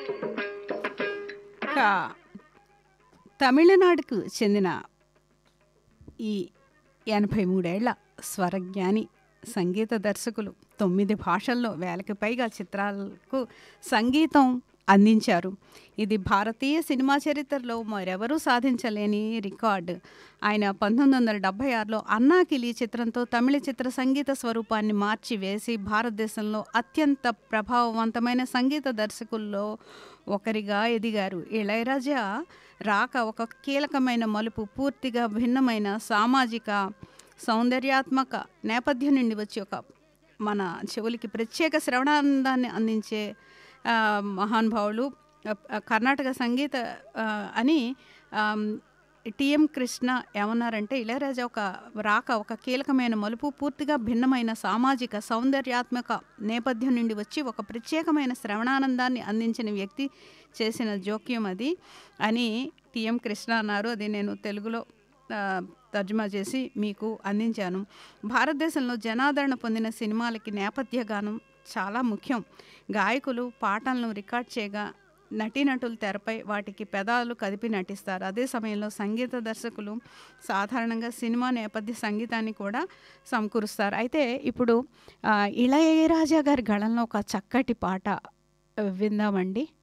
ఇక తమిళనాడుకు చెందిన ఈ ఎనభై మూడేళ్ల స్వరజ్ఞాని సంగీత దర్శకులు తొమ్మిది భాషల్లో వేలకు పైగా చిత్రాలకు సంగీతం అందించారు ఇది భారతీయ సినిమా చరిత్రలో మరెవరూ సాధించలేని రికార్డు ఆయన పంతొమ్మిది వందల డెబ్బై ఆరులో అన్నాకిలి చిత్రంతో తమిళ చిత్ర సంగీత స్వరూపాన్ని మార్చి వేసి భారతదేశంలో అత్యంత ప్రభావవంతమైన సంగీత దర్శకుల్లో ఒకరిగా ఎదిగారు ఇళయరాజా రాక ఒక కీలకమైన మలుపు పూర్తిగా భిన్నమైన సామాజిక సౌందర్యాత్మక నేపథ్యం నుండి వచ్చి ఒక మన చెవులకి ప్రత్యేక శ్రవణానందాన్ని అందించే ఆ, మహానుభావులు ఆ, ఆ, కర్ణాటక సంగీత ఆ, అని ఆమ్, టిఎం కృష్ణ ఏమన్నారంటే ఇళయరాజా ఒక రాక ఒక కీలకమైన మలుపు పూర్తిగా భిన్నమైన సామాజిక సౌందర్యాత్మక నేపథ్యం నుండి వచ్చి ఒక ప్రత్యేకమైన శ్రవణానందాన్ని అందించిన వ్యక్తి చేసిన జోక్యం అది అని టిఎం కృష్ణ అన్నారు అది నేను తెలుగులో ఆ, తర్జుమా చేసి మీకు అందించాను భారతదేశంలో జనాదరణ పొందిన సినిమాలకి నేపథ్య గానం చాలా ముఖ్యం గాయకులు పాటలను రికార్డ్ చేయగా నటీనటులు తెరపై వాటికి పెదాలు కదిపి నటిస్తారు అదే సమయంలో సంగీత దర్శకులు సాధారణంగా సినిమా నేపథ్య సంగీతాన్ని కూడా సమకూరుస్తారు అయితే ఇప్పుడు ఆ, ఇళయరాజా గారి గళంలో ఒక చక్కటి పాట ఆ, విందామండి